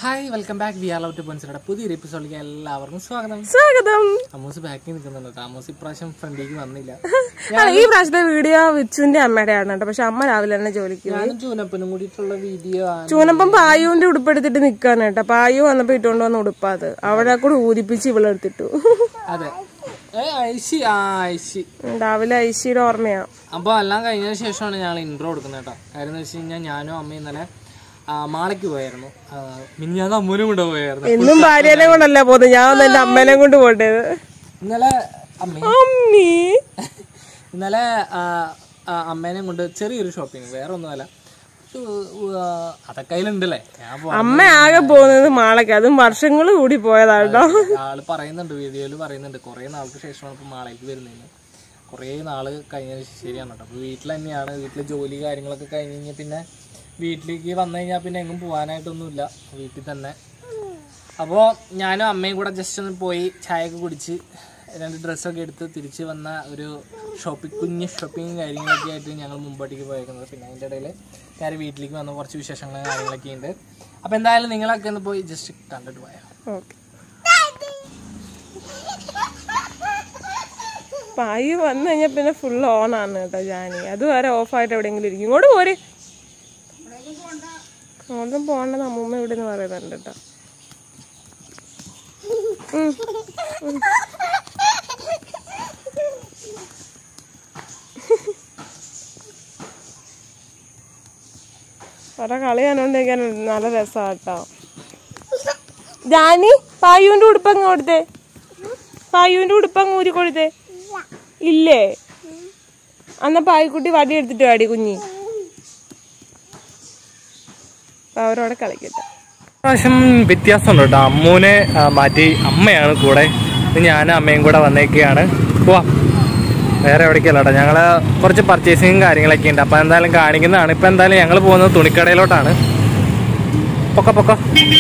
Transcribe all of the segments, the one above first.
Hi welcome back we are love to പൊൻസിലയുടെ പുതിയൊരു എപ്പിസോഡിലേക്ക് എല്ലാവർക്കും സ്വാഗതം സ്വാഗതം അമ്മൂസ് ബാക്കിൽ നിൽക്കുന്നുണ്ട് കേട്ടോ അമ്മൂസ് ഇപ്രാവശ്യം ഫ്രണ്ടിലേക്ക് വന്നില്ല ആ, ഈ പ്രാവശ്യത്തെ വീഡിയോ വിച്ചുവിന്റെ അമ്മയുടെ ആണ് കേട്ടോ പക്ഷെ അമ്മ രാവിലെ തന്നെ ജോലിക്ക് പോയി ഞാനും ചൂനപ്പനും കൂടിയിട്ടുള്ള വീഡിയോ ആണ് ചൂനപ്പം പായുവിന്റെ ഉടുപ്പെടുത്തിട്ട് നിക്കാണ് കേട്ടോ പായു വന്നപ്പോ ഇട്ടുകൊണ്ട് വന്ന ഉടുപ്പാത് അവിടെ കൂടെ ഊതിപ്പിച്ച് ഇവളെടുത്തിട്ടു അതെ ഏ ഐശി ആ ഐശി രാവിലെ ഐശിയുടെ ഓർമ്മയാ അപ്പോൾ എല്ലാം കഴിഞ്ഞതിന് ശേഷമാണ് ഞങ്ങൾ ഇൻട്രോ കൊടുക്കുന്നത് കേട്ടോ കാര്യം എന്ന് വെച്ച് കഴിഞ്ഞാൽ ഞാനും അമ്മയും ഇന്നലെ ആ, മാളയ്ക്ക് പോയായിരുന്നു ആ, മിനിഞ്ഞാന്ന് അമ്മൂനും കൂടെ പോയായിരുന്നു എന്നും ഭാര്യനെ കൊണ്ടല്ല പോകുന്നത് ഞാൻ ഒന്ന് എന്റെ അമ്മേനെ കൊണ്ട് പോട്ടേത് ഇന്നലെ അമ്മ അമ്മീ ഇന്നലെ ആ, ആ, അമ്മേനെയും കൊണ്ട് ചെറിയൊരു ഷോപ്പിംഗ് വേറെ ഒന്നുമല്ല ഉ- ഉ- ആ, അതൊക്കെ അതിലുണ്ടല്ലേ ഞാൻ പോ- അമ്മ ആകെ പോകുന്നത് മാളയ്ക്ക് അതും വർഷങ്ങൾ കൂടി പോയതാട്ടോ ആള് പറയുന്നുണ്ട് വീഡിയോയിൽ പറയുന്നുണ്ട് കുറേ നാൾക്ക് ശേഷമാണ് ഇപ്പം മാളേക്ക് വരുന്നതെന്ന് കുറേ നാള് കഴിഞ്ഞതിന് ശേഷം ശരിയാണ് കേട്ടോ അപ്പോൾ വീട്ടിൽ തന്നെയാണ് വീട്ടിൽ ജോലി കാര്യങ്ങളൊക്കെ കഴിഞ്ഞ് കഴിഞ്ഞാൽ പിന്നെ വീട്ടിലേക്ക് വന്നു കഴിഞ്ഞാൽ പിന്നെ എങ്ങും പോകാനായിട്ടൊന്നുമില്ല വീട്ടിൽ തന്നെ അപ്പോൾ ഞാനും അമ്മയും കൂടെ ജസ്റ്റ് ഒന്ന് പോയി ചായയൊക്കെ കുടിച്ച് രണ്ട് ഡ്രസ്സൊക്കെ എടുത്ത് തിരിച്ച് വന്ന ഒരു ഷോപ്പിംഗ് കുഞ്ഞ് ഷോപ്പിങ്ങും കാര്യങ്ങളൊക്കെ ആയിട്ട് ഞങ്ങൾ മുമ്പോട്ടേക്ക് പോയേക്കുന്നത് പിന്നെ അതിൻ്റെ ഇടയിൽ ഞാൻ വീട്ടിലേക്ക് വന്ന കുറച്ച് വിശേഷങ്ങളും കാര്യങ്ങളൊക്കെ ഉണ്ട് അപ്പോൾ എന്തായാലും നിങ്ങളൊക്കെ ഒന്ന് പോയി ജസ്റ്റ് കണ്ടിട്ട് പോയാൽ ഓക്കെ പായു വന്നു കഴിഞ്ഞാൽ പിന്നെ ഫുൾ ഓൺ ആണ് കേട്ടോ ജാനി അതുവരെ ഓഫായിട്ട് എവിടെയെങ്കിലും ഇരിക്കും ഇങ്ങോട്ട് പോരെ അങ്ങോട്ടും പോകണ്ടെന്ന് അമ്മൂമ്മ ഇവിടെ നിന്ന് പറയുന്നുണ്ട് കേട്ടോ ഉം. ഉം. ഓരോ കളി കണ്ടോണ്ടിരിക്കാൻ നല്ല രസമാണ് കേട്ടോ ജാനി പായുവിന്റെ ഉടുപ്പങ്ങ് കൊടുത്തേ പായുവിന്റെ ഉടുപ്പങ്ങ് ഊരി കൊടുത്തേ ഇല്ലേ അന്ന പായ്ക്കുട്ടി വടി എടുത്തിട്ട് വാടി കുഞ്ഞി അപ്പൊ അവരോടെ കളിക്കട്ടെ പ്രാവശ്യം വ്യത്യാസമുണ്ട് കേട്ടോ അമ്മൂനെ ആ, മാറ്റി അമ്മയാണ് കൂടെ ഇത് ഞാനും അമ്മയും കൂടെ വന്നേക്കുകയാണ് പോവാം വേറെ എവിടേക്കല്ല കേട്ടോ ഞങ്ങള് കുറച്ച് പർച്ചേസിങ്ങും കാര്യങ്ങളൊക്കെ ഉണ്ട് അപ്പൊ എന്തായാലും കാണിക്കുന്നതാണ് ഇപ്പൊ എന്തായാലും ഞങ്ങൾ പോകുന്നത് തുണിക്കടയിലോട്ടാണ് പൊക്ക പൊക്ക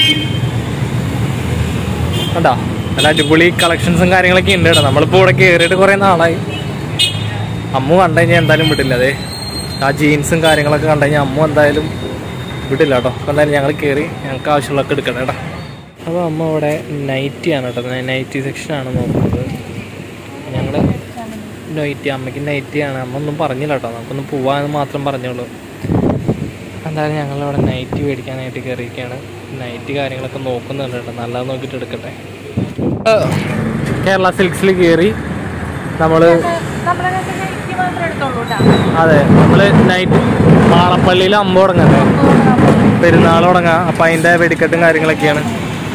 കണ്ടോ നല്ല അടിപൊളി കളക്ഷൻസും കാര്യങ്ങളൊക്കെ ഉണ്ട് കേട്ടോ നമ്മളിപ്പോ ഇവിടെ കയറിയിട്ട് കുറെ നാളായി അമ്മു കണ്ടു കഴിഞ്ഞാൽ എന്തായാലും വിടില്ല അതെ ആ ജീൻസും കാര്യങ്ങളൊക്കെ കണ്ടു കഴിഞ്ഞാൽ അമ്മു എന്തായാലും വിടില്ല കേട്ടോ അപ്പോൾ എന്തായാലും ഞങ്ങൾ കയറി ഞങ്ങൾക്ക് ആവശ്യമുള്ളതൊക്കെ എടുക്കണം കേട്ടോ അപ്പോൾ അമ്മ ഇവിടെ നൈറ്റി ആണ് കേട്ടോ നൈറ്റി സെക്ഷനാണ് നോക്കുന്നത് ഞങ്ങൾ നൈറ്റി അമ്മയ്ക്ക് നൈറ്റി ആണ് അമ്മ ഒന്നും പറഞ്ഞില്ല കേട്ടോ നമുക്കൊന്ന് പോവാന്ന് മാത്രം പറഞ്ഞോളൂ എന്തായാലും ഞങ്ങളിവിടെ നൈറ്റി മേടിക്കാനായിട്ട് കയറിയിരിക്കുകയാണ് നൈറ്റി കാര്യങ്ങളൊക്കെ നോക്കുന്നുണ്ട് കേട്ടോ നല്ലത് നോക്കിയിട്ട് എടുക്കട്ടെ കേരള സിൽക്സിൽ കയറി നമ്മൾ അതെ നമ്മൾ നൈറ്റ് മാളപ്പള്ളിയിൽ അമ്പ തുടങ്ങല്ലേ പെരുന്നാൾ തുടങ്ങാം അപ്പം അതിൻ്റെ വെടിക്കെട്ടും കാര്യങ്ങളൊക്കെയാണ്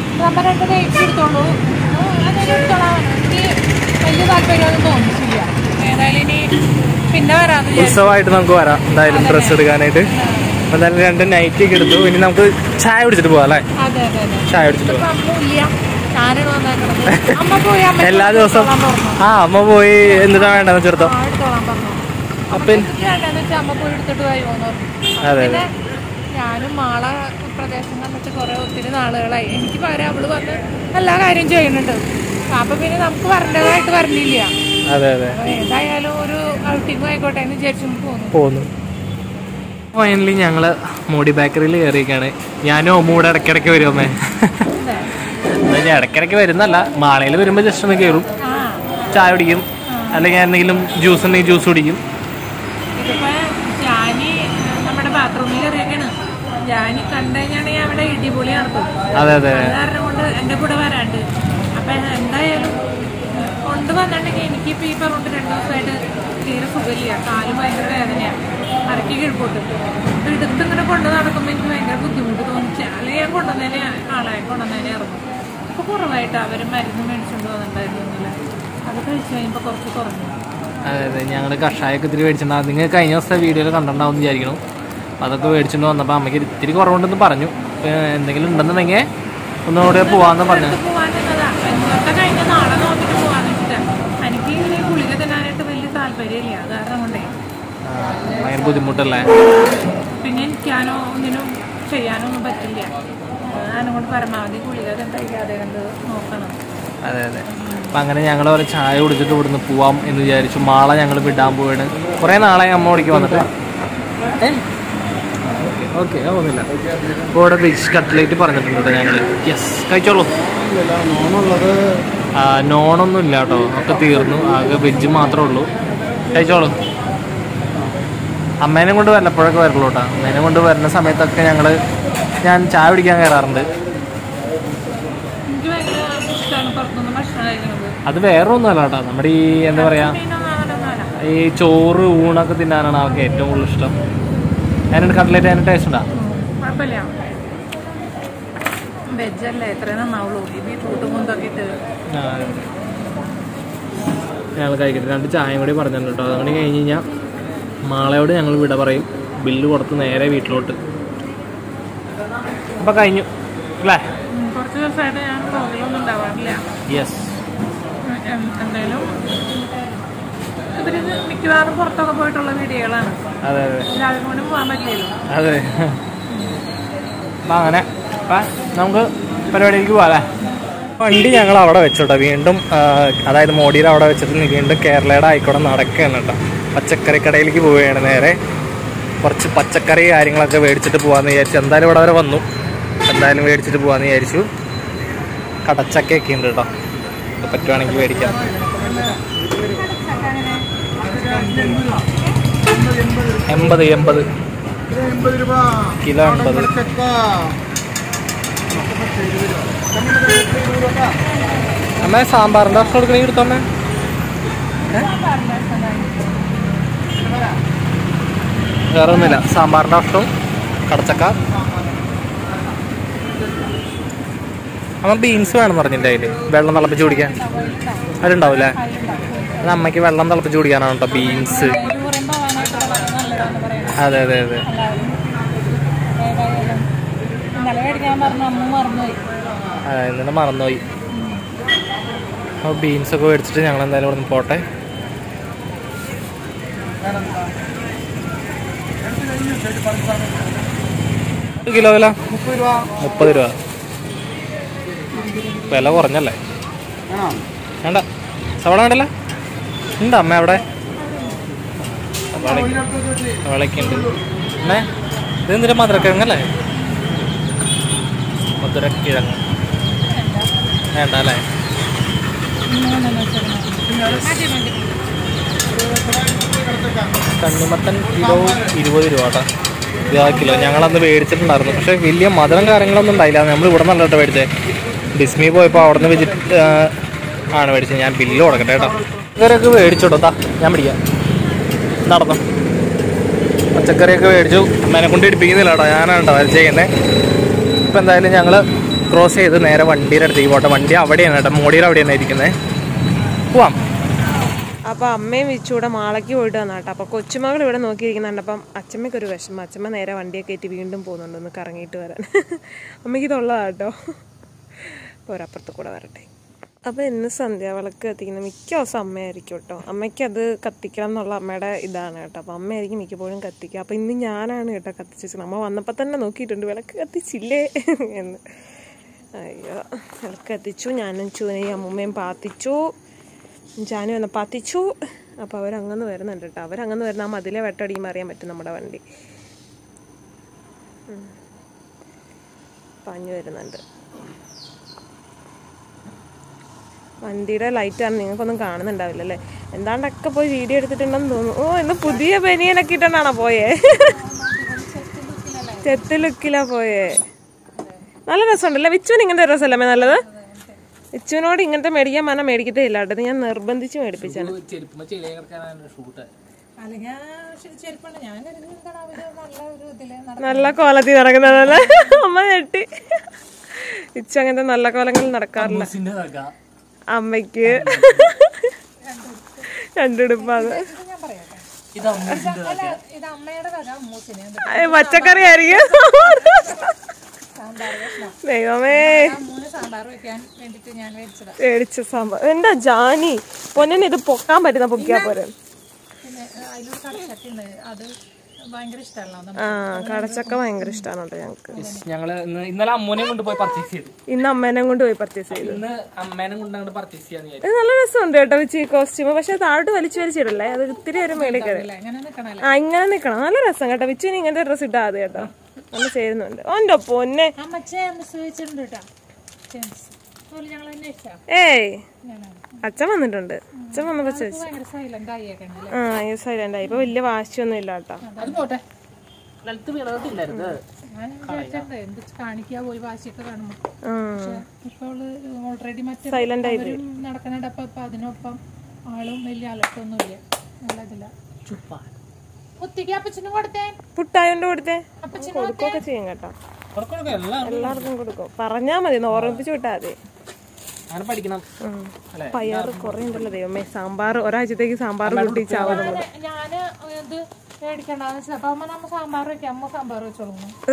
പിന്നെ വരാന്ന് ഉത്സവമായിട്ട് നമുക്ക് വരാം എന്തായാലും ഡ്രസ്സ് എടുക്കാനായിട്ട് അപ്പം എന്തായാലും രണ്ട് നൈറ്റി ഒക്കെ എടുത്തു ഇനി നമുക്ക് ചായ കുടിച്ചിട്ട് പോവാം അല്ലേ അതെ അതെ അതെ ചായ കുടിച്ചിട്ട് പോവാം അമ്മൂല്ല ഞാനാണ് വന്നേക്കണത് അമ്മ പോയി അമ്മ എല്ലാ ദിവസവും ആ അമ്മ പോയി എന്തിനാ വേണ്ടെന്ന് ചെറുത്തോ എടുത്തോളാൻ പറഞ്ഞു അപ്പം വേണ്ടെന്ന് വെച്ചാൽ അമ്മ പോയി എടുത്തിട്ട് വരുമോന്ന് പറഞ്ഞു അതെ പിന്നെ ഞാനും മാള പ്രദേശം കണ്ടിട്ട് കുറെ ഒത്തിരി നാളുകളായി എനിക്ക് പകരം അവള് വന്ന് എല്ലാ കാര്യം ചെയ്യുന്നുണ്ട് അപ്പൊ പിന്നെ നമുക്ക് വരേണ്ടതായിട്ട് വരണില്ല അതെ അതെ അപ്പൊ ഏതായാലും ഒരു ഔട്ടിംഗ് ആയിക്കോട്ടെ എന്ന് വിചാരിച്ചു പോന്നു പോന്നു ഫൈനലി ഞങ്ങള് മോഡി ബേക്കറിയിൽ കയറിയൊക്കെയാണ് ഞാനും അമ്മൂടെ ഇടയ്ക്കിടയ്ക്ക് വരും അമ്മേ എന്താ വെച്ചാൽ ഇടയ്ക്കിടയ്ക്ക് വരുന്നല്ല മാളയിൽ വരുമ്പോൾ ജസ്റ്റ് ഒന്ന് കയറും ആ ചായ കുടിക്കും അല്ലെങ്കിൽ എന്തെങ്കിലും ജ്യൂസ് ഉണ്ടെങ്കിൽ ജ്യൂസ് കുടിക്കും ഇതിപ്പോ ജാനി നമ്മുടെ ബാത്റൂമിൽ കയറിയൊക്കെയാണ് ജാനി കണ്ടു കഴിഞ്ഞാണെങ്കിൽ അവിടെ ഇടിപൊളി നടക്കും അതെ അതെ അത് കാരണം കൊണ്ട് എൻ്റെ കൂടെ വരാണ്ട് അപ്പൊ എന്തായാലും കൊണ്ട് വന്നിട്ടുണ്ടെങ്കിൽ എനിക്കിപ്പോ ഈ പറഞ്ഞിട്ട് രണ്ടു ദിവസമായിട്ട് തീരെ സുഖമില്ല കാല് ഭയങ്കര വേദനയാണ് അരക്കി കിഴപ്പോട്ട് അപ്പൊ എടുത്ത് ഇങ്ങനെ കൊണ്ട് നടക്കുമ്പോൾ എനിക്ക് ഭയങ്കര ബുദ്ധിമുട്ട് തോന്നിച്ച അല്ലെങ്കിൽ ഞാൻ കൊണ്ടുവന്നതിനെ ആളായി കൊണ്ടുവന്നതിനെ ഇറങ്ങും അപ്പൊ കുറവായിട്ട് അവര് മരുന്ന് മേടിച്ചുകൊണ്ട് വന്നിട്ടുണ്ടായിരുന്നില്ല അത് കഴിച്ചു കഴിയുമ്പോൾ കുറച്ച് കുറഞ്ഞു അതെ അതെ ഞങ്ങൾ കഷായൊക്കെ ഇത്തിരി മേടിച്ചിട്ടുണ്ടാവും നിങ്ങൾ കഴിഞ്ഞ ദിവസത്തെ വീഡിയോയിൽ കണ്ടിട്ടുണ്ടാവും എന്ന് വിചാരിക്കണം അതൊക്കെ മേടിച്ചിട്ട് വന്നപ്പോൾ അമ്മയ്ക്ക് ഇത്തിരി കുറവുണ്ടെന്ന് പറഞ്ഞു ഇപ്പൊ എന്തെങ്കിലും ഉണ്ടെന്നുണ്ടെങ്കിൽ ഒന്നുകൂടെ പോവാന്ന് പറഞ്ഞു ഇത് പോവാനുള്ളതാ ഇന്നത്തെ കഴിഞ്ഞ നാളെ നോക്കിട്ട് പോവാന്ന് വെച്ചിട്ടാ എനിക്ക് ഇങ്ങനെ ഗുളിക തിന്നാനായിട്ട് വലിയ താല്പര്യമില്ല അത് കാരണം കൊണ്ടേ ആ, ഭയങ്കര ബുദ്ധിമുട്ടല്ലേ പിന്നെ എനിക്കാനോ ഒന്നിനും ചെയ്യാനോ ഒന്നും പറ്റില്ല അതിനെ കൊണ്ട് പരമാവധി ഗുളിക കഴിക്കാതെ കണ്ട് നോക്കണം അതെ അതെ അപ്പം അങ്ങനെ ഞങ്ങൾ ഒരു ചായ കുടിച്ചിട്ട് ഇവിടുന്ന് പോവാം എന്ന് വിചാരിച്ചു മാള ഞങ്ങൾ വിടാൻ പോവാണ് കുറേ നാളായി അമ്മ ഓടിക്ക് വന്നിട്ട് ഏ? ഓക്കെ ഒന്നുമില്ല അപ്പോൾ ഇവിടെ വെജ് കട്ട്ലേറ്റ് പറഞ്ഞിട്ടുണ്ട് കേട്ടോ ഞങ്ങൾ യെസ് കഴിച്ചോളൂ നോണുള്ളത് ആ, നോണൊന്നും ഇല്ല കേട്ടോ ഒക്കെ തീർന്നു ആകെ വെജ് മാത്രമേ ഉള്ളൂ കഴിച്ചോളൂ അമ്മേനെ കൊണ്ട് വല്ലപ്പോഴൊക്കെ വരുള്ളൂ കേട്ടോ അമ്മേനെ കൊണ്ട് വരുന്ന സമയത്തൊക്കെ ഞങ്ങൾ ഞാൻ ചായ കുടിക്കാൻ കയറാറുണ്ട് എനിക്ക് ഭയങ്കര ഇഷ്ടമാണ് പുറത്തുനിന്ന് ഭക്ഷണം കഴിക്കുന്നത് അത് വേറെ ഒന്നുമല്ല കേട്ടോ നമ്മുടെ ഈ എന്താ പറയാ മീനൊന്നും അങ്ങനെയൊന്നുമല്ല ഈ ചോറ് ഊണൊക്കെ തിന്നാനാണ് അവർക്ക് ഏറ്റവും കൂടുതൽ ഇഷ്ടം അതിനൊരു കട്ട്ലേറ്റ് അതിന് ടേസ്റ്റ് ഉണ്ടാ കുഴപ്പമില്ല വെജല്ലേ എത്രയും നന്നാവുള്ളൂ ഈ ബീട്രൂട്ടും കുന്തൊക്കെ ഇട്ട് ഞങ്ങൾ കഴിക്കട്ടെ രണ്ട് ചായയും കൂടി പറഞ്ഞിട്ടുണ്ട് കേട്ടോ അതുകൊണ്ട് കഴിഞ്ഞ് കഴിഞ്ഞാൽ മാളയോട് ഞങ്ങൾ വിട പറയും ബില്ല് കൊടുത്ത് നേരെ വീട്ടിലോട്ട് അപ്പം കഴിഞ്ഞു അല്ലേ ഉം, കുറച്ച് ദിവസമായിട്ട് ഞാൻ ബ്ലോഗിലൊന്നും ഉണ്ടാവാറില്ല യെസ് എം- എന്തായാലും ഇവര് മിക്കവാറും പുറത്തൊക്കെ പോയിട്ടുള്ള വീഡിയോകളാണ് അതെ അതെ എല്ലാവരും കൂടി പോകാൻ പറ്റില്ലല്ലോ അതെ അപ്പം അങ്ങനെ അപ്പം നമുക്ക് പരിപാടിയിലേക്ക് പോകാം വണ്ടി ഞങ്ങൾ അവിടെ വെച്ചോട്ടോ വീണ്ടും ആ, അതായത് മോഡിയിൽ അവിടെ വെച്ചിട്ട് ഇനി വീണ്ടും കേരളയുടെ ആയിക്കോടെ നടക്കുകയാണ് കേട്ടോ പച്ചക്കറി കടയിലേക്ക് പോവുകയാണ് നേരെ കുറച്ച് പച്ചക്കറി കാര്യങ്ങളൊക്കെ മേടിച്ചിട്ട് പോകാമെന്ന് വിചാരിച്ചു എന്തായാലും ഇവിടെ വരെ വന്നു എന്തായാലും മേടിച്ചിട്ട് പോകാമെന്ന് വിചാരിച്ചു കടച്ചക്കയൊക്കെ ഉണ്ട് കേട്ടോ ഇത് പറ്റുവാണെങ്കിൽ മേടിക്കാം എൺപത് എൺപത് എൺപത് രൂപ കിലോ എൺപത് ചക്ക അമ്മ സാമ്പാറിൻ്റെ ഭക്ഷണം കൊടുക്കണമെങ്കിൽ എടുത്തോമ്മേ വേറെ ഒന്നുമില്ല സാമ്പാറിൻ്റെ ഭക്ഷണം കടച്ചക്ക അമ്മ ബീൻസ് വേണം പറഞ്ഞിൻ്റെ അതിൽ വെള്ളം തിളപ്പിച്ച് കുടിക്കാൻ അതുണ്ടാവില്ലേ അത് അമ്മയ്ക്ക് വെള്ളം തിളപ്പിച്ച് കുടിക്കാനാണ് കേട്ടോ ബീൻസ് ഇത് പറയുമ്പോൾ ആവാനായിട്ട് വളരെ നല്ലതാണെന്ന് പറയുന്നത് അതെ അതെ അതെ ഏതായാലും ഇന്നലെ മേടിക്കാൻ പറഞ്ഞു അമ്മ മറന്നുപോയി അതെ ഇന്നലെ മറന്നുപോയി അപ്പോൾ ബീൻസ് ഒക്കെ മേടിച്ചിട്ട് ഞങ്ങൾ എന്തായാലും ഇവിടെ നിന്ന് പോട്ടെ ഒരു കിലോ വില മുപ്പത് രൂപ മുപ്പത് രൂപ വില കുറഞ്ഞല്ലേ വേണോ വേണ്ട സവാള വേണ്ടല്ല ഉണ്ട് അമ്മ അവിടെ സവാള സവാളയൊക്കെ ഉണ്ട് അമ്മേ ഇത് എന്തിനാ മധുരക്കിഴങ്ങല്ലേ മധുരക്കിഴങ്ങ് വേണ്ട അല്ലേ തണ്ണിമത്തൻ കിലോ ഇരുപത് രൂപ കേട്ടോ ഇരുപത് കിലോ ഞങ്ങളന്ന് മേടിച്ചിട്ടുണ്ടായിരുന്നു പക്ഷേ വലിയ മധുരം കാര്യങ്ങളൊന്നും ഉണ്ടായില്ല നമ്മൾ ഇവിടെ നല്ല കേട്ടോ മേടിച്ചത് ഡിസ്മി പോയപ്പോൾ അവിടെ നിന്ന് വെച്ചിട്ട് ആണ് മേടിച്ചത് ഞാൻ ബില്ല് കൊടുക്കട്ടെ കേട്ടോ പച്ചക്കറിയൊക്കെ മേടിച്ചോട്ടോ താ ഞാൻ പിടിക്കാം നടന്നു പച്ചക്കറിയൊക്കെ മേടിച്ചു അമ്മേനെ കൊണ്ട് ഇടിപ്പിക്കുന്നില്ല കേട്ടോ ഞാനാണ് കേട്ടോ അത് ചെയ്യുന്നത് ഇപ്പം എന്തായാലും ഞങ്ങൾ ക്രോസ് ചെയ്ത് നേരെ വണ്ടിയുടെ അടുത്തേക്ക് പോട്ടെ വണ്ടി അവിടെയാണ് കേട്ടോ മോടിയുടെ അവിടെയാണ് ഇരിക്കുന്നത് പോവാം അപ്പോൾ അമ്മയും വിച്ചൂടെ മാളയ്ക്ക് പോയിട്ട് വന്നാ കേട്ടോ അപ്പോൾ കൊച്ചുമകൾ ഇവിടെ നോക്കിയിരിക്കുന്നുണ്ട് അപ്പം അച്ഛമ്മയ്ക്ക് ഒരു വിഷമം അച്ഛമ്മ നേരെ വണ്ടിയൊക്കെ കയറ്റി വീണ്ടും പോകുന്നുണ്ട് ഒന്ന് കറങ്ങിയിട്ട് വരാൻ അമ്മയ്ക്ക് ഇതുള്ളതാ കേട്ടോ അപ്പോൾ ഒരപ്പുറത്ത് കൂടെ വരട്ടെ അപ്പോൾ ഇന്ന് സന്ധ്യാവിളക്ക് കത്തിക്കുന്ന മിക്ക ദിവസം അമ്മയായിരിക്കും കേട്ടോ അമ്മയ്ക്ക് അത് കത്തിക്കണം എന്നുള്ള അമ്മയുടെ ഇതാണ് കേട്ടോ അപ്പോൾ അമ്മയായിരിക്കും മിക്കപ്പോഴും കത്തിക്കുക അപ്പോൾ ഇന്ന് ഞാനാണ് കേട്ടോ കത്തിച്ചത് അമ്മ വന്നപ്പോൾ തന്നെ നോക്കിയിട്ടുണ്ട് വിളക്ക് കത്തിച്ചില്ലേ എന്ന് അയ്യോ വിളക്ക് കത്തിച്ചു ഞാനും ചൂനയും അമ്മൂമ്മയും പാത്തിച്ചു ജാനു വന്ന് പത്തിച്ചു അപ്പോൾ അവരങ്ങനെ വരുന്നുണ്ട് കേട്ടോ അവരങ്ങനെ വരുന്ന ആ മതിലെ വെട്ടടിയുമ്പോൾ അറിയാൻ പറ്റും നമ്മുടെ വണ്ടി ഉം. പാഞ്ഞു വരുന്നുണ്ട് വണ്ടിയുടെ ലൈറ്റാണ് നിങ്ങൾക്കൊന്നും കാണുന്നുണ്ടാവില്ല അല്ലേ എന്താണ്ടൊക്കെ പോയി വീഡിയോ എടുത്തിട്ടുണ്ടെന്ന് തോന്നുന്നു ഓ ഇന്ന് പുതിയ ബനിയനൊക്കെ ഇട്ടുകൊണ്ടാണോ പോയേ ചെത്ത് ലുക്കിലാ പോയേ നല്ല രസമുണ്ടല്ലേ വിച്ചുവിന് ഇങ്ങനത്തെ രസമല്ലേ നല്ലത് വിച്ചുവിനോട് ഇങ്ങനത്തെ മേടിക്കാൻ പറഞ്ഞാൽ മേടിക്കത്തേ ഇല്ല കേട്ടോ ഇത് ഞാൻ നിർബന്ധിച്ച് മേടിപ്പിച്ചാണ് അല്ല ഞാൻ ചെരുപ്പുണ്ട് ഞാൻ കരുതി എന്താണ് അവര് നല്ല ഒരു ഇതില് നട- നല്ല കോലത്തിൽ നടക്കുന്നതല്ലേ അമ്മ ഞെട്ടി ഇച്ചു അങ്ങനത്തെ നല്ല കോലങ്ങളിൽ നടക്കാറില്ല അമ്മയ്ക്ക് രണ്ടുടുപ്പാണ് ഞാൻ പറയട്ടെ അല്ല ഇത് അമ്മയുടെ വക അമ്മൂസിന് എന്ത് പച്ചക്കറി ആയിരിക്കും സാമ്പാർ കഷ്ണം ദൈവമേ അമ്മൂന് സാമ്പാർ വെക്കാൻ വേണ്ടിട്ട് ഞാൻ മേടിച്ചതാ മേടിച്ച സാമ്പാർ എന്താ ജാനി പൊന്നിന് ഇത് പൊക്കാൻ പറ്റുന്ന പൊക്കിയാ പോരെ പിന്നെ ആ, അതിലൊരു കടച്ചട്ടുണ്ട് അത് ഭയങ്കര ഇഷ്ടമല്ല ആ കടച്ചക്ക ഭയങ്കര ഇഷ്ടമാണ് കേട്ടോ ഞങ്ങൾക്ക് ഞങ്ങൾ ഇന്ന് ഇന്നലെ അമ്മൂനെ കൊണ്ട് പോയി പർച്ചേസ് ചെയ്തു ഇന്ന് അമ്മേനെ കൊണ്ട് പോയി പർച്ചേസ് ചെയ്തു ഇന്ന് അമ്മേനെ കൊണ്ട് അങ്ങോട്ട് പർച്ചേസ് ചെയ്യാന്ന് വിചാരിച്ചു ഇത് നല്ല രസമുണ്ട് കേട്ടോ വെച്ച് ഈ കോസ്റ്റ്യൂം പക്ഷെ താഴോട്ട് വലിച്ചു വലിച്ചിടല്ലേ അത് ഇത്തിരി ഒരു മേളിൽ കയറി ഇങ്ങനെ നിക്കണല്ലോ ആ ഇങ്ങനെ നിക്കണം നല്ല രസം കേട്ടോ വിച്ചുവിന് ഇങ്ങനത്തെ ഡ്രസ് ഇട്ടാ അത് കേട്ടോ നല്ല ചേരുന്നുണ്ട് ഓൻ്റെ പൊന്നെ അമ്മച്ചേ ചോദിച്ചിട്ടുണ്ട് കേട്ടോ അതുപോലെ ഞങ്ങൾ അന്വേഷിച്ചാ ഏയ് അച്ഛൻ വന്നിട്ടുണ്ട് അച്ഛൻ വന്നപ്പോ ചോദിച്ചു ഭയങ്കര സൈലന്റ് ആയേക്കണല്ലേ ആ ഈ സൈലന്റ് ആയി ഇപ്പൊ വലിയ വാശിയൊന്നും ഇല്ല കേട്ടോ അത് പോട്ടെ നിലത്ത് വീണിട്ടില്ലായിരുന്നു ഞാൻ വിചാരിച്ചിട്ടുണ്ട് എന്ത് കാണിക്കാ പോയി വാശിയൊക്കെ കാണുമ്പോ ആ ഇപ്പൊ അവള് ഓൾറെഡി മറ്റേ സൈലന്റ് ആയി അവരും നടക്കണടപ്പം ഇപ്പൊ അതിനൊപ്പം ആളും വലിയ അലട്ടൊന്നുമില്ല നല്ലതില്ല ചുപ്പാ കുത്തിക്ക് അപ്പച്ചനും കൊടുത്തേ പുട്ടായോണ്ട് കൊടുത്തേ അപ്പച്ചനും കൊടുക്കുകയൊക്കെ ചെയ്യും കേട്ടോ ഉറക്കൊക്കെ എല്ലാം എല്ലാവർക്കും കൊടുക്കും പറഞ്ഞാ മതി ഒന്ന് ഓർമ്മിപ്പിച്ച് വിട്ടാ മതി അങ്ങനെ പഠിക്കണം ഉം. അല്ലേ പയറ് കുറേ ഉണ്ടല്ലോ ദൈവമേ സാമ്പാർ ഒരാഴ്ചത്തേക്ക് സാമ്പാർ കൂട്ടി ചാവുന്നു ഞാന് ഞാന് ഇത് മേടിക്കണ്ടെന്ന് വെച്ചാൽ അപ്പൊ അമ്മ നമ്മ സാമ്പാർ വെക്കാം അമ്മ സാമ്പാർ വെച്ചോളൂ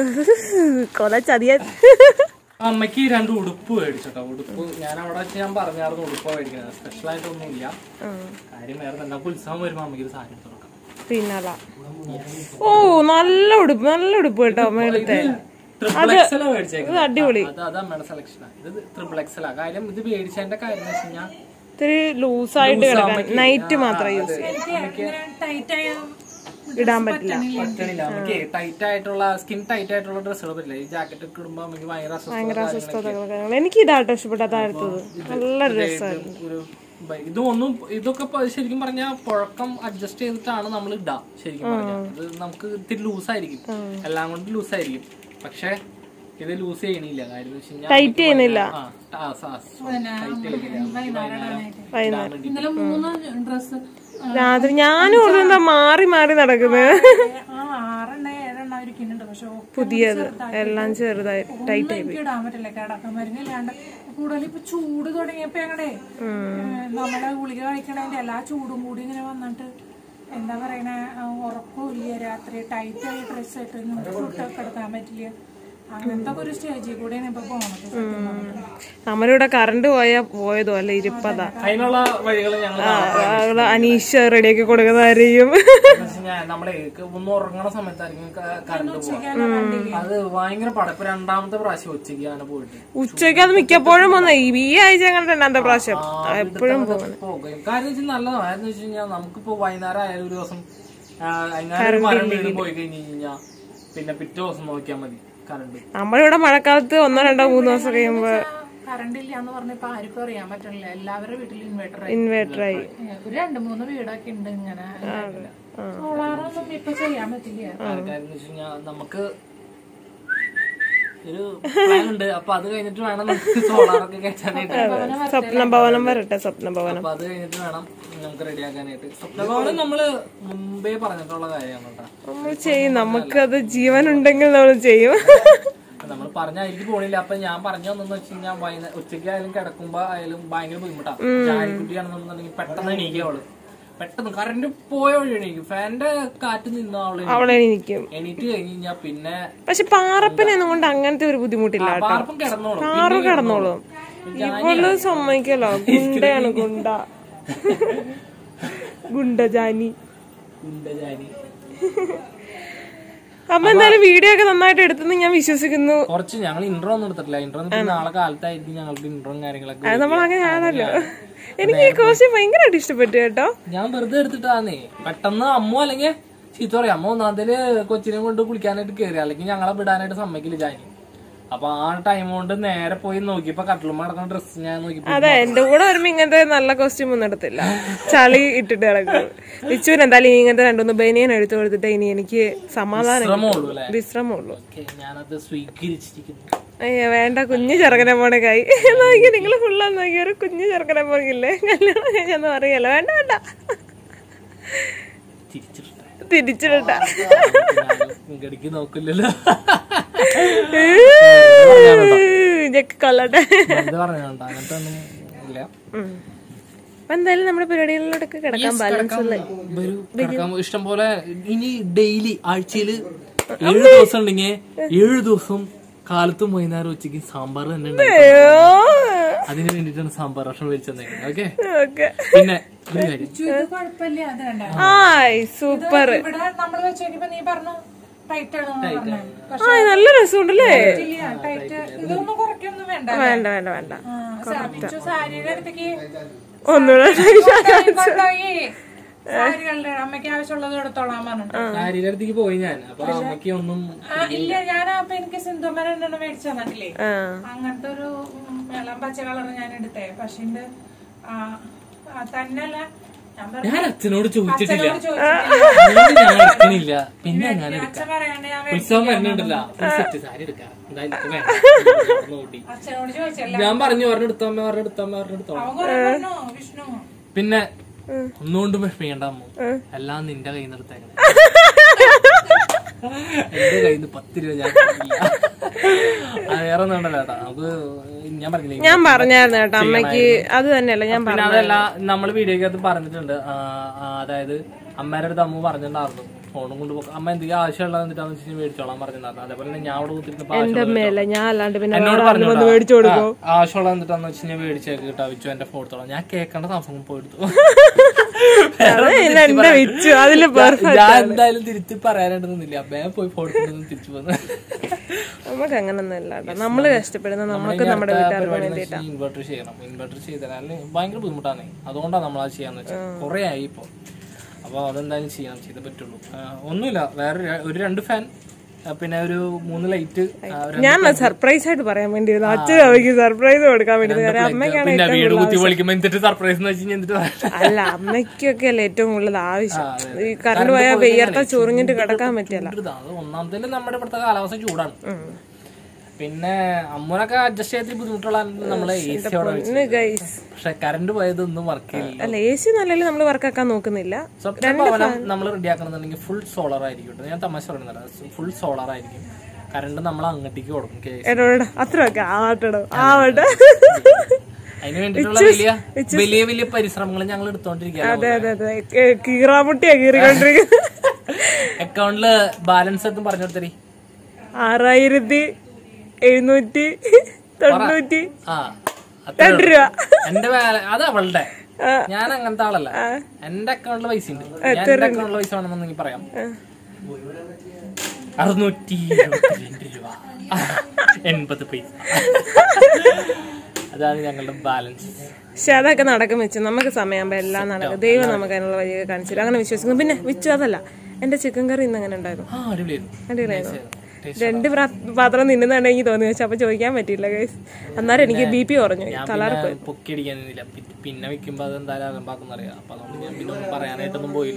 കൊല ചതിയ അമ്മയ്ക്ക് രണ്ട് ഉടുപ്പ് മേടിച്ചോട്ടോ ഉടുപ്പ് ഞാൻ അവിടെ വെച്ച് ഞാൻ പറഞ്ഞായിരുന്നു ഉടുപ്പ് മേടിക്കുന്നത് സ്പെഷ്യൽ ആയിട്ടൊന്നും ഇല്ല കാര്യം വേറെ തന്നെ നമുക്ക് ഉത്സവം വരുമ്പോ അമ്മയ്ക്ക് ഒരു സാരി എടുത്ത് കൊടുക്കാം പിന്നല ഓ നല്ല ഉടുപ്പ് നല്ല ഉടുപ്പ് കേട്ടോ മേളത്തെ ട്രിപ്പിൾ എക്സൽ മേടിച്ചേക്കുന്നത് ഇത് അടിപൊളി അത് അത് അമ്മയുടെ സെലക്ഷനാ ഇത് ട്രിപ്പിൾ എക്സലാ കാര്യം ഇത് മേടിച്ചതിന്റെ കാര്യം എന്ന് വെച്ച് കഴിഞ്ഞാൽ ഇത്തിരി ലൂസായിട്ട് കിടക്കാൻ നൈറ്റ് മാത്രം യൂസ് ചെയ്യാം ടൈറ്റ് ആയ ഇടാൻ പറ്റില്ല പറ്റണില്ല നമുക്ക് ടൈറ്റ് ആയിട്ടുള്ള സ്കിൻ ടൈറ്റ് ആയിട്ടുള്ള ഡ്രസ്സുകൾ പറ്റില്ല ഈ ജാക്കറ്റ് ഒക്കെ ഇടുമ്പോ നമുക്ക് ഭയങ്കര അസ്വസ്ഥത ഭയങ്കര അസ്വസ്ഥതകൾ എനിക്ക് ഇതാട്ടോ ഇഷ്ടപ്പെട്ട അടുത്തത് നല്ല രസമായിരുന്നു ഒരു ബ- ഇതൊന്നും ഇതൊക്കെ ഇപ്പൊ ശരിക്കും പറഞ്ഞാൽ പുഴക്കം അഡ്ജസ്റ്റ് ചെയ്തിട്ടാണ് നമ്മൾ ഇടാ ശരിക്കും പറഞ്ഞാൽ ഇത് നമുക്ക് ഇത്തിരി ലൂസ് ആയിരിക്കും എല്ലാം കൊണ്ട് ലൂസ് ആയിരിക്കും പക്ഷെ ഇത് ലൂസ് ചെയ്യണില്ല കാര്യം എന്ന് വെച്ച് കഴിഞ്ഞാൽ ടൈറ്റ് ചെയ്യുന്നില്ല ആ, ആ, സ- സ- tight ചെയ്യണില്ല. വൈകുന്നേരം ഇന്നലെ മൂന്ന് ഡ്രസ് രാത്രി ഞാനും ഓർമ്മ മാറി മാറി നടക്കുന്നത് ആ ആറെണ്ണ ഏഴെണ്ണ ഇരിക്കുന്നുണ്ട് പക്ഷെ പുതിയത് എല്ലാം ചെറുതായി ടൈറ്റ് ആയി എനിക്ക് ഇടാൻ പറ്റില്ല കിടക്കാൻ മരുന്നില്ലാണ്ട് കൂടുതൽ ഇപ്പൊ ചൂട് തുടങ്ങിയപ്പോ ഞങ്ങളുടെ നമ്മളെ ഗുളിക കഴിക്കണതിന്റെ എല്ലാ ചൂടും കൂടി ഇങ്ങനെ വന്നിട്ട് എന്താ പറയണേ ആ, ഉറക്കമില്ല രാത്രി ടൈറ്റ് ആയി ഡ്രസ് ഇട്ട് ഫുഡൊക്കെ എടുക്കാൻ പറ്റില്ല അങ്ങനത്തെ ഒക്കെ ഒരു സ്റ്റേജിൽ കൂടെയാണ് ഇപ്പൊ പോണത് സത്യം പറഞ്ഞാൽ. നമ്മളിവിടെ കറണ്ട് പോയാ പോയതോ അല്ല ഇരിപ്പതാ അതിനുള്ള വഴികൾ ഞങ്ങൾ അവള് അനീഷ റെഡിയാക്കി കൊടുക്കുന്നതാരെയും നമ്മളെ ഒന്ന് ഉറങ്ങണ സമയത്തായിരിക്കും കറണ്ട് പോവാ അത് ഭയങ്കര പടപ്പ് രണ്ടാമത്തെ പ്രാവശ്യം ഉച്ചയ്ക്ക് അങ്ങനെ പോയിട്ട് ഉച്ചയ്ക്ക് അത് മിക്കപ്പോഴും വന്ന ഈ ഈ ആഴ്ച അങ്ങനെ രണ്ടാമത്തെ പ്രാവശ്യം എപ്പോഴും പോകുന്നു പോകും കാര്യം വെച്ചാൽ നല്ലതാണ് കാര്യം വെച്ച് കഴിഞ്ഞാൽ നമുക്കിപ്പോ വൈകുന്നേരം ആയാലും ഒരു ദിവസം ആ, വൈകുന്നേരം ഒരു മരം വീണ് പോയി കഴിഞ്ഞ് കഴിഞ്ഞാൽ പിന്നെ പിറ്റേ ദിവസം നോക്കിയാൽ മതി കറണ്ട് നമ്മളിവിടെ മഴക്കാലത്ത് ഒന്നോ രണ്ടോ മൂന്നോ ദിവസം കഴിയുമ്പോ കറണ്ട് ഇല്ല എന്ന് പറഞ്ഞപ്പോ ആർക്കും അറിയാൻ പറ്റണില്ല എല്ലാവരുടെ വീട്ടിൽ ഇൻവേർട്ടർ ആയി ഇൻവേർട്ടറായി ഒരു രണ്ട് മൂന്ന് വീടൊക്കെ ഉണ്ട് ഇങ്ങനെ സോളാറൊന്നും ഇപ്പൊ ചെയ്യാൻ പറ്റില്ല കാര്യം എന്ന് വെച്ച് കഴിഞ്ഞാൽ നമുക്ക് ഒരു പ്ലാൻ ഉണ്ട് അപ്പൊ അത് കഴിഞ്ഞിട്ട് വേണം നമുക്ക് സോളാറൊക്കെ കയറ്റാനായിട്ട് സ്വപ്ന ഭവനം വരട്ടെ സ്വപ്ന ഭവനം അപ്പൊ അത് കഴിഞ്ഞിട്ട് വേണം നമുക്ക് റെഡിയാക്കാനായിട്ട് സ്വപ്നഭവനം നമ്മള് മുമ്പേ പറഞ്ഞിട്ടുള്ള കാര്യമാണ് കേട്ടോ നമ്മൾ ചെയ്യും നമുക്കത് ജീവൻ ഉണ്ടെങ്കിൽ നമ്മൾ ചെയ്യും നമ്മൾ പറഞ്ഞ അതിലേക്ക് പോണില്ല അപ്പൊ ഞാൻ പറഞ്ഞു വന്നെന്ന് വെച്ച് കഴിഞ്ഞാൽ വൈകുന്നേരം ഉച്ചയ്ക്ക് ആയാലും കിടക്കുമ്പോ ആയാലും ഭയങ്കര ബുദ്ധിമുട്ടാ ജാനിക്കുട്ടിയാണെന്നുണ്ടെങ്കിൽ പെട്ടെന്ന് എണീക്കുക അവള് പെട്ടെന്ന് കറണ്ട് പോയ വഴി എണീക്കും ഫാന്റെ കാറ്റ് നിന്ന അവള് എണീക്കും. അവളെ നിൽക്കും എണീറ്റ് കഴിഞ്ഞ് കഴിഞ്ഞാൽ പിന്നെ പക്ഷെ പാറപ്പനെയൊന്നും കൊണ്ട് അങ്ങനത്തെ ഒരു ബുദ്ധിമുട്ടില്ല കേട്ടോ പാർപ്പം കിടന്നോളും പാറു കിടന്നോളും ഇവള് സമ്മതിക്കല്ലോ ഗുണ്ടയാണ് ഗുണ്ട ഗുണ്ട ജാനി ഉണ്ട് ജാനി അപ്പൊ എന്തായാലും വീഡിയോ ഒക്കെ നന്നായിട്ട് എടുത്തെന്ന് ഞാൻ വിശ്വസിക്കുന്നു കുറച്ച് ഞങ്ങൾ ഇൻട്രോ ഒന്നും എടുത്തിട്ടില്ല ഇൻട്രോ നാളെ കാലത്തായിരിക്കും ഞങ്ങൾക്ക് ഇൻട്രോയും കാര്യങ്ങളൊക്കെ അത് നമ്മൾ അങ്ങനെ ആണല്ലോ എനിക്ക് ഈ കോസ്റ്റ്യൂം ഭയങ്കരമായിട്ട് ഇഷ്ടപ്പെട്ടു കേട്ടോ ഞാൻ വെറുതെ എടുത്തിട്ടാന്നേ പെട്ടെന്ന് അമ്മ അല്ലെങ്കിൽ ചീത്ത പറയാം അമ്മ ഒന്നാമതില് കൊച്ചിനെ കൊണ്ട് കുളിക്കാനായിട്ട് കയറി അല്ലെങ്കിൽ ഞങ്ങളെ വിടാനായിട്ട് സമ്മതിക്കില്ല ജാനി അപ്പൊ ആ ടൈം കൊണ്ട് നേരെ പോയി നോക്കിയപ്പോ കട്ടിലുമ്മ നടക്കുന്ന ഡ്രസ്സ് ഞാൻ നോക്കിയപ്പോ അതെ എന്റെ കൂടെ വരുമ്പോ ഇങ്ങനത്തെ നല്ല കോസ്റ്റ്യൂം ഒന്നും എടുത്തില്ല ചളി ഇട്ടിട്ട് കിടക്കും വിച്ചുവിന് എന്തായാലും ഈ ഇങ്ങനത്തെ രണ്ടൊന്ന് ബനിയൻ എടുത്തു കൊടുത്തിട്ട് ഇനി എനിക്ക് സമാധാനം ശ്രമമുള്ളൂ അല്ലെ വിശ്രമമുള്ളൂ ഞാനത് സ്വീകരിച്ചിരിക്കുന്നു അയ്യോ വേണ്ട കുഞ്ഞു ചെറുക്കനെ പോണ കൈ നോക്കി നിങ്ങൾ ഫുള്ളാ നോക്കി ഒരു കുഞ്ഞു ചെറുക്കനെ പോകില്ലേ കല്യാണം കഴിഞ്ഞൊന്നും അറിയല്ലോ വേണ്ട വേണ്ട തിരിച്ചിട്ടെ തിരിച്ചിടണ്ട ഇങ്ങടിക്ക് നോക്കില്ലല്ലോ ഇതൊക്കെ കൊല്ലട്ടെ എന്ത് പറഞ്ഞോണ്ടാ അങ്ങനത്തെ ഒന്നും ഇല്ല ഉം. അപ്പൊ എന്തായാലും നമ്മുടെ പരിപാടികളിലോട്ടൊക്കെ കിടക്കാൻ ബാലൻസ് ഉള്ള വരൂ, കിടക്കാം. ഇഷ്ടം പോലെ ഇനി ഡെയിലി ആഴ്ചയില് ഏഴ് ദിവസം ഉണ്ടെങ്കിൽ ഏഴ് ദിവസം കാലത്തും വൈകുന്നേരം ഉച്ചയ്ക്ക് സാമ്പാർ തന്നെ ഉണ്ടാക്കും അയ്യോ അതിന് വേണ്ടിട്ടാണ് സാമ്പാർ ഭക്ഷണം മേടിച്ചെന്നേക്കുന്നത് ഓക്കെ ഓക്കെ പിന്നെ ഒരു കാര്യം ഇത് കുഴപ്പമില്ല അത് കണ്ട ആയ് സൂപ്പർ ഇവിടെ നമ്മൾ വെച്ച് നോക്കിയപ്പോ നീ പറഞ്ഞു ടൈറ്റ് ആണെന്ന് പറഞ്ഞു ആ നല്ല രസമുണ്ടല്ലേ ഇല്ല ടൈറ്റ് ഇതൊന്നും കുറയ്ക്കൊന്നും വേണ്ട വേണ്ട വേണ്ട വേണ്ട ആ, സാ- പിച്ചു സാരിയുടെ അടുത്തേക്ക് ഒന്നുകൂടെ കൊണ്ടുപോയി സാരികളുടെ അമ്മയ്ക്ക് ആവശ്യമുള്ളത് എടുത്തോളാൻ പറഞ്ഞിട്ട് സാരിയുടെ അടുത്തേക്ക് പോയി ഞാൻ അപ്പൊ അമ്മയ്ക്ക് ഒന്നും ആ, ഇല്ല ഞാൻ അപ്പൊ എനിക്ക് സിന്ധുമര എണ്ണം മേടിച്ചു തന്നിട്ടില്ലേ ആ അങ്ങനത്തെ ഒരു ഉം, വെള്ളം പച്ച കളർ ഞാൻ എടുത്തേ പക്ഷെ ഇത്, ആ, ആ, തന്നല്ല ഞാൻ പറഞ്ഞു ഞാൻ അച്ഛനോട് ചോദിച്ചിട്ടില്ല അച്ഛനോട് ചോദിച്ചിട്ടില്ല. അതുകൊണ്ട് ഞാൻ എടുക്കണില്ല പിന്നെ ഞാൻ എടുക്കാം അച്ഛൻ പറയാണ്ട് ഞാൻ ഉത്സവം വരുന്നുണ്ടല്ല സെറ്റ് സാരി എടുക്കാം എന്തായാലും ഇത് വേണ്ട. ഒന്ന് ഓടി. അച്ഛനോട് ചോദിച്ചല്ല ഞാൻ പറഞ്ഞു പറഞ്ഞ എടുത്തോമ്മ പറഞ്ഞ എടുത്തോമ്മ പറഞ്ഞ എടുത്തോ അവൻ കുറെ പറഞ്ഞു വിഷ്ണു പിന്നെ ഒന്നുകൊണ്ടും വിഷമിക്കണ്ട അമ്മ എല്ലാം നിന്റെ കയ്യിൽ നിന്ന് എടുത്തേക്കണേ എന്റെ കയ്യിൽ നിന്ന് പത്ത് രൂപ ഞാൻ തരില്ല. അത് വേറെ ഒന്നും ഉണ്ടല്ലോ ചേട്ടാ നമുക്ക് ഞാൻ പറഞ്ഞില്ലേ ഞാൻ പറഞ്ഞായിരുന്നു കേട്ടോ അമ്മയ്ക്ക് അത് തന്നെയല്ല ഞാൻ പിന്നെ അതല്ല നമ്മൾ വീഡിയോക്കകത്ത് പറഞ്ഞിട്ടുണ്ട് ആ, ആ, അതായത് അമ്മേടെ അടുത്ത് അമ്മ പറഞ്ഞിട്ടുണ്ടായിരുന്നു ഫോണും കൊണ്ട് പോ- അമ്മ എന്തെങ്കിലും ആവശ്യമുള്ളത് എന്നിട്ടാന്ന് വെച്ചാൽ മേടിച്ചോളാൻ പറഞ്ഞിട്ടുണ്ടായിരുന്നു അതേപോലെ തന്നെ ഞാൻ അവിടെ കുത്തിരുന്നപ്പോ എന്റെ അമ്മയല്ല ഞാൻ അല്ലാണ്ട് പിന്നെ എന്നോട് വേറെ ആരെങ്കിലും പറഞ്ഞു വന്ന് മേടിച്ചു കൊടുക്കോ ആവശ്യമുള്ള എന്നിട്ടാന്ന് വെച്ച് ഞാൻ മേടിച്ചേക്ക് കിട്ടാ വിച്ചു എന്റെ ഫോൺ എടുത്തോളാം ഞാൻ കേൾക്കേണ്ട സംഭവം പോയെടുത്തു അത് പിന്നെ എന്റെ വിച്ചു അതില് പെർഫെക്റ്റ് ഞാൻ എന്തായാലും തിരിച്ച് പറയാനായിട്ടൊന്നുമില്ല അമ്മയെ പോയി ഫോൺ എടുത്തു തിരിച്ചു പോന്നു നമുക്ക് അങ്ങനൊന്നും ഇല്ല കേട്ടോ നമ്മള് കഷ്ടപ്പെടുന്ന നമുക്ക് നമ്മുടെ വീട്ടുകാർക്ക് വേണ്ടിയിട്ടാ ഇൻവെർട്ടർ ചെയ്യണം ഇൻവെർട്ടർ ചെയ്താൽ ഭയങ്കര ബുദ്ധിമുട്ടാണ് അതുകൊണ്ടാണ് നമ്മൾ അത് ചെയ്യാന്ന് വെച്ചാൽ കുറെ ആയി ഇപ്പൊ അപ്പൊ അതെന്തായാലും ചെയ്യണം ചെയ്തേ പറ്റുള്ളൂ ആ, ഒന്നുമില്ല വേറെ ര- ഒരു രണ്ട് ഫാൻ പിന്നെ ഒരു മൂന്ന് ലൈറ്റ് ഞാൻ സർപ്രൈസ് ആയിട്ട് പറയാൻ വേണ്ടിയിരുന്നു അച്ഛൻ അവയ്ക്ക് സർപ്രൈസ് കൊടുക്കാൻ വേണ്ടി കാരണം അമ്മയ്ക്കാണ് പിന്നെ ഏറ്റവും വീട് കൂടുതൽ കുത്തി വിളിക്കുമ്പോ എന്തിട്ട് സർപ്രൈസ് എന്ന് വെച്ച് എന്തിട്ട് പറയാം? അല്ല അമ്മയ്ക്കൊക്കെ അല്ലേ ഏറ്റവും കൂടുതൽ ആവശ്യം ആ, അതെ, ഈ കറണ്ട് പോയാൽ വെയ്യർത്ത ചൊറിഞ്ഞിട്ട് കിടക്കാൻ പറ്റില്ല ഇതാ, അത് ഒന്നാമത്തെ നമ്മുടെ ഇവിടുത്തെ കാലാവസ്ഥ ചൂടാണ് പിന്നെ അമ്മൂനൊക്കെ അഡ്ജസ്റ്റ് ചെയ്ത് ബുദ്ധിമുട്ടുള്ള നമ്മളെ എ സി അവിടെ വെച്ച് ഗൈസ് പക്ഷെ കറണ്ട് പോയതൊന്നും വർക്ക് ചെയ്യില്ല അല്ല എ സി നല്ലല്ലേ നമ്മൾ വർക്കാക്കാൻ നോക്കുന്നില്ല സ്വപ്ന ഭവനം നമ്മൾ റെഡി ആക്കണമെന്നുണ്ടെങ്കിൽ ഫുൾ സോളർ ആയിരിക്കും കേട്ടോ. ഞാൻ തമാശ പറയുന്നില്ല ഫുൾ സോളർ ആയിരിക്കും കറണ്ട് നമ്മൾ അങ്ങോട്ടേക്ക് കൊടുക്കും കെ എസ് എടോടാ അത്രയൊക്കെ ആവട്ടെടോ ആവട്ടെ അതിന് വേണ്ടിയിട്ടുള്ള വലിയ വലിയ വലിയ പരിശ്രമങ്ങൾ ഞങ്ങൾ എടുത്തോണ്ടിരിക്കുകയാണ് അതെ അതെ അതെ കേ- കീറാമുട്ടിയാ കീറിക്കൊണ്ടിരിക്കുന്നത് അക്കൗണ്ടില് ബാലൻസ് എത്തും പറഞ്ഞു കൊടുത്തരി ആറായിരത്തി എഴുന്നൂറ്റി തൊണ്ണൂറ്റി ആ അത്ര രണ്ട് രൂപ എന്റെ ബാല- അത് അവളുടെ ഞാൻ അങ്ങനത്തെ ആളല്ല എന്റെ അക്കൗണ്ടിൽ പൈസ ഉണ്ട് ഞാൻ എന്റെ അക്കൗണ്ടിൽ പൈസ വേണമെന്നുണ്ടെങ്കിൽ പറയാം അറുന്നൂറ്റി ഇരുപത്തിരണ്ട് രൂപ എൺപത് പൈസ അതാണ് ഞങ്ങളുടെ ബാലൻസ് പക്ഷെ അതൊക്കെ നടക്കും വെച്ചു നമുക്ക് സമയമാകുമ്പോ എല്ലാം നടക്കും ദൈവം നമുക്ക് അതിനുള്ള വഴിയൊക്കെ കാണിച്ചു തരും. അങ്ങനെ വിശ്വസിക്കുന്നു പിന്നെ വിച്ചു അതല്ല എന്റെ ചിക്കൻ കറി ഇന്ന് അങ്ങനെ ഉണ്ടായിരുന്നു ആ അടിപൊളിയായിരുന്നു അടിപൊളിയായിരുന്നു രണ്ട് പ്രാ- പാത്രം തിന്നുന്നുണ്ടെങ്കിൽ തോന്നി പക്ഷെ അപ്പൊ ചോദിക്കാൻ പറ്റിയില്ല ഗൈസ് അന്നേരം എനിക്ക് ബി പി കുറഞ്ഞു ഞാൻ തളർ പിന്നെ പൊക്കി അടിക്കാനില്ല പിന്നെ വെക്കുമ്പോ അത് എന്തായാലും അലമ്പാക്കുന്ന അറിയാം അപ്പൊ അതുകൊണ്ട് ഞാൻ പിന്നെ ഒന്നും പറയാനായിട്ടൊന്നും പോയില്ല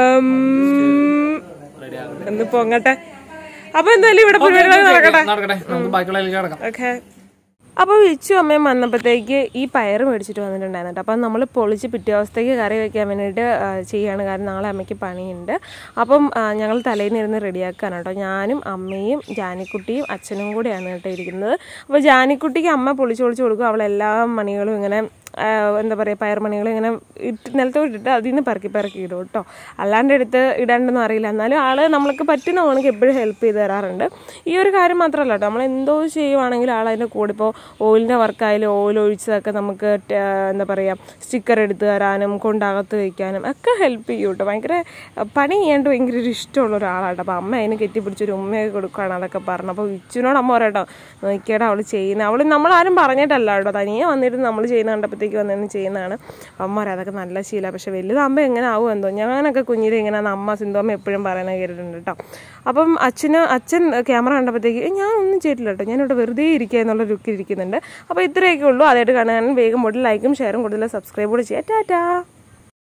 റെഡി ആകട്ടെ ഒന്ന് പൊങ്ങട്ടെ അപ്പൊ എന്തായാലും ഇവിടെ പരിപാടികൾ നടക്കട്ടെ നടക്കട്ടെ നമുക്ക് ബാക്കിയുള്ള ഇതിലേക്ക് കിടക്കാം ഓക്കെ അപ്പോൾ വിച്ചു അമ്മയും വന്നപ്പോഴത്തേക്ക് ഈ പയർ മേടിച്ചിട്ട് വന്നിട്ടുണ്ടായിരുന്നു കേട്ടോ അപ്പം നമ്മൾ പൊളിച്ച് പിറ്റേ അവസ്ഥയ്ക്ക് കറി വെക്കാൻ വേണ്ടിയിട്ട് ആ, ചെയ്യാണ് കാരണം നാളെ അമ്മയ്ക്ക് പണിയുണ്ട് അപ്പം ആ, ഞങ്ങൾ തലേന്ന് ഇരുന്ന് റെഡിയാക്കാണ് കേട്ടോ ഞാനും അമ്മയും ജാനിക്കുട്ടിയും അച്ഛനും കൂടെയാണ് കേട്ടോ ഇരിക്കുന്നത് അപ്പോൾ ജാനിക്കുട്ടിക്ക് അമ്മ പൊളിച്ച് പൊളിച്ച് കൊടുക്കും അവൾ എല്ലാ മണികളും ഇങ്ങനെ ആ, എന്താ പറയുക പയർമണികൾ ഇങ്ങനെ ഇട്ട് നിലത്തോട്ട് ഇട്ടിട്ട് അതിൽ നിന്ന് പെറുക്കി പെറുക്കി ഇടും കേട്ടോ അല്ലാണ്ട് എടുത്ത് ഇടാണ്ടൊന്നും അറിയില്ല എന്നാലും ആള് നമ്മൾക്ക് പറ്റുന്ന ഓണക്ക് എപ്പോഴും ഹെൽപ്പ് ചെയ്ത് തരാറുണ്ട് ഈ ഒരു കാര്യം മാത്രമല്ല കേട്ടോ നമ്മൾ എന്തോ ചെയ്യുവാണെങ്കിൽ ആൾ അതിൻ്റെ കൂടെ ഇപ്പോൾ ഓയിലിൻ്റെ വർക്കായാലും ഓയിൽ ഒഴിച്ചതൊക്കെ നമുക്ക് ట- എന്താ പറയുക സ്റ്റിക്കർ എടുത്ത് തരാനും കൊണ്ടകത്ത് വയ്ക്കാനും ഒക്കെ ഹെൽപ്പ് ചെയ്യും കേട്ടോ ഭയങ്കര പണി ചെയ്യാണ്ട് ഭയങ്കര ഒരു ഇഷ്ടമുള്ള ഒരാളാട്ടോ അപ്പോൾ അമ്മ അതിന് കെട്ടിപ്പിടിച്ചൊരു ഉമ്മയൊക്കെ കൊടുക്കുകയാണ് അതൊക്കെ പറഞ്ഞു അപ്പോൾ വിച്ചുവിനോട് അമ്മ പറയട്ടോ നോക്കിയേടാ അവൾ ചെയ്യുന്നത് അവൾ നമ്മളാരും പറഞ്ഞിട്ടല്ല കേട്ടോ തനിയെ വന്നിട്ട് നമ്മൾ ചെയ്യുന്ന കണ്ടപ്പോഴത്തേക്ക് വന്നിരുന്ന് ചെയ്യുന്നതാണ് അമ്മ പറയാം അതൊക്കെ നല്ല ശീലമാണ് പക്ഷെ വലുതാകുമ്പോൾ എങ്ങനെ ആവും എന്തോ ഞാനൊക്കെ കുഞ്ഞിലെ ഇങ്ങനെ അമ്മ സിന്ധോമ്മ എപ്പോഴും പറയുന്നത് കേട്ടിട്ടുണ്ട് കേട്ടോ അപ്പം അച്ഛന് അച്ഛൻ ക്യാമറ കണ്ടപ്പോഴത്തേക്ക് "ഏയ് ഞാൻ ഒന്നും ചെയ്തിട്ടില്ല കേട്ടോ ഞാനിവിടെ വെറുതെ ഇരിക്കുക എന്നുള്ള ലുക്കിൽ ഇരിക്കുന്നുണ്ട് അപ്പോൾ ഇത്രയൊക്കെ ഉള്ളൂ അതായിട്ട് കാണാൻ വേഗം പോയിട്ട് ലൈക്കും ഷെയറും കൂടുതൽ സബ്സ്ക്രൈബ് കൂടെ ചെയ്യാം ടാറ്റാ